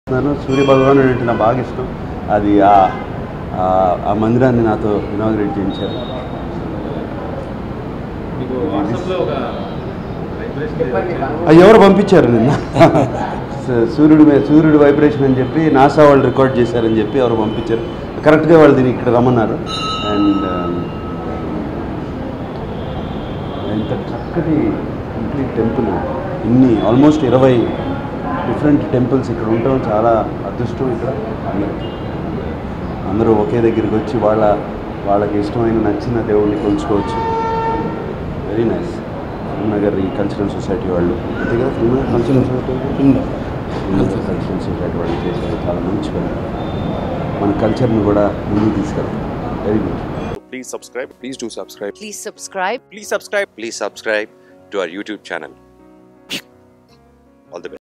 నన్ను సూర్య భగవానుడు అంటే నాకు బాగా ఇష్టం అది ఆ- ఆ- ఆ మందిరాన్ని నాతో ఇనాగ్రేట్ చేయించారు మీకు వాట్సాప్లో ఒక వైబ్రేషన్ అది ఎవరు పంపించారు నిన్న స- సూర్యుడి మీద సూర్యుడి వైబ్రేషన్ అని చెప్పి నాసా వాళ్ళు రికార్డ్ చేశారని చెప్పి ఎవరు పంపించారు కరెక్ట్గా వాళ్ళు దీన్ని ఇక్కడ రమ్మన్నారు అండ్ ఇంత చక్కటి కంప్లీట్ టెంపుల్ ఇన్ని ఆల్మోస్ట్ ఇరవై డిఫరెంట్ టెంపుల్స్ ఇక్కడ ఉండటం చాలా అదృష్టం ఇక్కడ అందరికీ అందరూ ఒకే దగ్గరికి వచ్చి వాళ్ళ వాళ్ళకి ఇష్టమైన నచ్చిన దేవుడిని కొలుచుకోవచ్చు వెరీ నైస్ నగర్ ఈ కల్చరల్ సొసైటీ వాళ్ళు అంతే కదా film cultural society cultural society వాళ్ళు చేశారు చాలా మంచి పని మన కల్చర్ని కూడా ముందుకు తీసుకెళ్తాం very good Please subscribe. Please do subscribe. Please subscribe. Please subscribe. Please subscribe to our YouTube channel. All the best.